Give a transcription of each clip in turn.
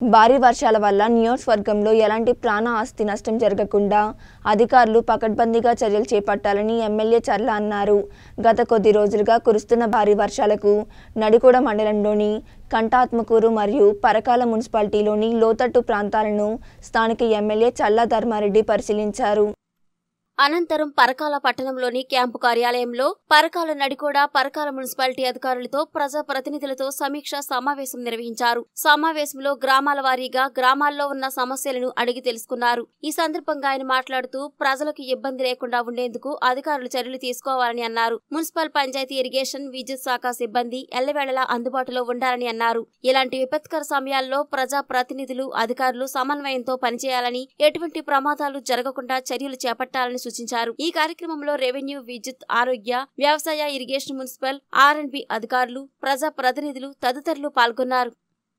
భారీ వర్షాల వల్ల నియోజకవర్గంలో ఎలాంటి ప్రాణ ఆస్తి నష్టం జరగకుండా అధికారులు పకడ్బందీగా చర్యలు చేపట్టాలని ఎమ్మెల్యే చర్ల అన్నారు గత కొద్ది రోజులుగా కురుస్తున్న భారీ వర్షాలకు నడికూడ మండలంలోని కంటాత్మకూరు మరియు పరకాల మున్సిపాలిటీలోని లోతట్టు ప్రాంతాలను స్థానిక ఎమ్మెల్యే చల్లా ధర్మారెడ్డి పరిశీలించారు అనంతరం పరకాల పట్టణంలోని క్యాంపు కార్యాలయంలో పరకాల నడికోడ పరకాల మున్సిపాలిటీ అధికారులతో ప్రజా ప్రతినిధులతో సమీక్ష సమావేశం నిర్వహించారు సమావేశంలో గ్రామాల వారీగా గ్రామాల్లో ఉన్న సమస్యలను అడిగి తెలుసుకున్నారు ఈ సందర్భంగా ఆయన మాట్లాడుతూ ప్రజలకు ఇబ్బంది లేకుండా ఉండేందుకు అధికారులు చర్యలు తీసుకోవాలని అన్నారు మున్సిపల్ పంచాయతీ ఇరిగేషన్ విద్యుత్ శాఖ సిబ్బంది ఎల్లవేళలా అందుబాటులో ఉండాలని అన్నారు ఇలాంటి విపత్కర సమయాల్లో ప్రజా ప్రతినిధులు అధికారులు సమన్వయంతో పనిచేయాలని ఎటువంటి ప్రమాదాలు జరగకుండా చర్యలు చేపట్టాలని సూచించారు ఈ కార్యక్రమంలో రెవెన్యూ విద్యుత్ ఆరోగ్య వ్యవసాయ irrigation municipal R and B అధికారులు ప్రజా ప్రతినిధులు తదితరులు పాల్గొన్నారు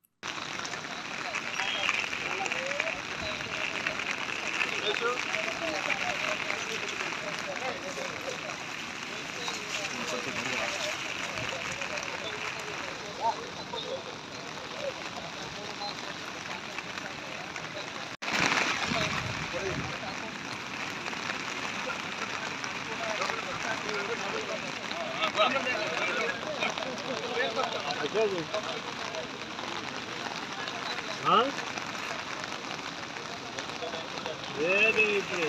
हाँ? ఏది ఇప్పుడు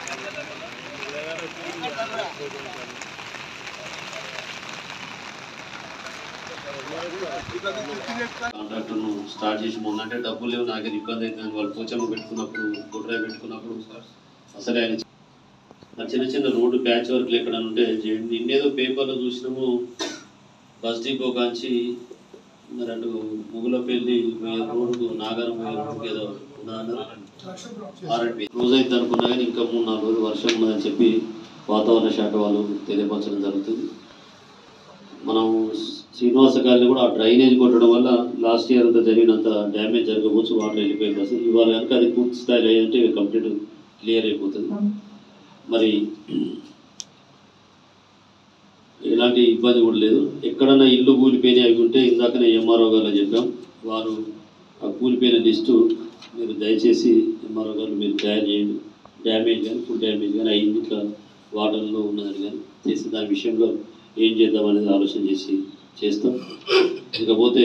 కాంట్రాక్టర్ను స్టార్ట్ చేసి ముందంటే డబ్బులు లేవు నాకే ఇబ్బంది అవుతుంది వాళ్ళు పోచమ్మ పెట్టుకున్నప్పుడు గుడ్రాయి పెట్టుకున్నప్పుడు అసలే ఆయన ఆ చిన్న చిన్న రోడ్డు ప్యాచ్ వర్క్లు ఎక్కడ ఉంటే చేయండి నిన్నేదో పేపర్లో చూసినాము బస్ డిపో కాంచి మరి అటు ముగులపల్లి పోయే రోడ్డు నాగారం పోయే రోడ్డుకి ఏదో ఆర్ఎండ్బి రోజు అయితే అనుకున్నా కానీ ఇంకా మూడు నాలుగు రోజులు వర్షం ఉన్నదని చెప్పి వాతావరణ శాఖ వాళ్ళు తెలియపరచడం జరుగుతుంది మనం శ్రీనివాస గారిని కూడా ఆ డ్రైనేజ్ కొట్టడం వల్ల లాస్ట్ ఇయర్ అంతా జరిగినంత డ్యామేజ్ జరగవచ్చు వాటర్ వెళ్ళిపోయింది అసలు ఇవాళ కనుక అది పూర్తి స్థాయిలో అయ్యంటే కంప్లీట్ క్లియర్ అయిపోతుంది మరి ఎలాంటి ఇబ్బంది కూడా లేదు ఎక్కడన్నా ఇల్లు కూలిపోయినాయి అవి ఉంటే ఇందాకనే ఎంఆర్ఓ గారు చెప్పాం వారు ఆ కూలిపోయిన లిస్టు మీరు దయచేసి ఎంఆర్ఓ గారు మీరు తయారు చేయండి డ్యామేజ్ కానీ ఫుల్ డ్యామేజ్ కానీ అయింది ఇట్లా వాటర్లో ఉన్నదని కానీ చేసి దాని విషయంలో ఏం చేద్దాం అనేది ఆలోచన చేసి చేస్తాం ఇకపోతే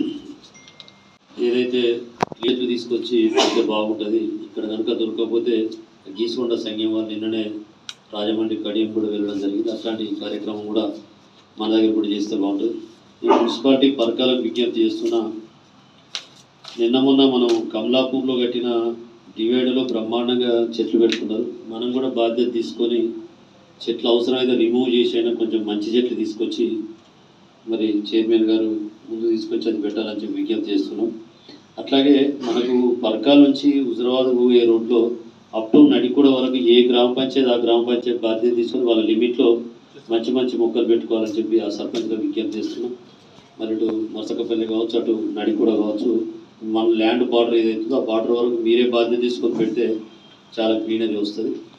ఏదైతే క్లియర్లు తీసుకొచ్చి పెడితే బాగుంటుంది ఇక్కడ కనుక దొరకకపోతే గీసుకొండ సంఘం వారు నిన్ననే రాజమండ్రి కడియం కూడా వెళ్ళడం జరిగింది అట్లాంటి కార్యక్రమం కూడా మన దగ్గర కూడా చేస్తే బాగుంటుంది ఈ మున్సిపాలిటీ పరకాలకు విజ్ఞప్తి చేస్తున్నా నిన్న మొన్న మనం కమలాపూర్లో కట్టిన డివైడర్లో బ్రహ్మాండంగా చెట్లు పెట్టుకున్నారు మనం కూడా బాధ్యత తీసుకొని చెట్లు అవసరమైతే రిమూవ్ చేసి అయినా కొంచెం మంచి చెట్లు తీసుకొచ్చి మరి చైర్మన్ గారు ముందు తీసుకొచ్చి అది పెట్టాలని చెప్పి విజ్ఞప్తి చేస్తున్నాం అట్లాగే మనకు పరకాల నుంచి హుజరాబాద్ పోయే రోడ్లో అప్ టు నడికూడ వరకు ఏ గ్రామ పంచాయతీ ఆ గ్రామ పంచాయతీ బాధ్యత తీసుకొని వాళ్ళ లిమిట్లో మంచి మంచి మొక్కలు పెట్టుకోవాలని చెప్పి ఆ సర్పంచ్గా విజ్ఞప్తి చేస్తున్నాం మరి ఇటు మసకపల్లి కావచ్చు అటు నడికూడ కావచ్చు మన ల్యాండ్ బార్డర్ ఏదైతుందో ఆ బార్డర్ వరకు మీరే బాధ్యత తీసుకొని పెడితే చాలా గ్రీనరీ వస్తుంది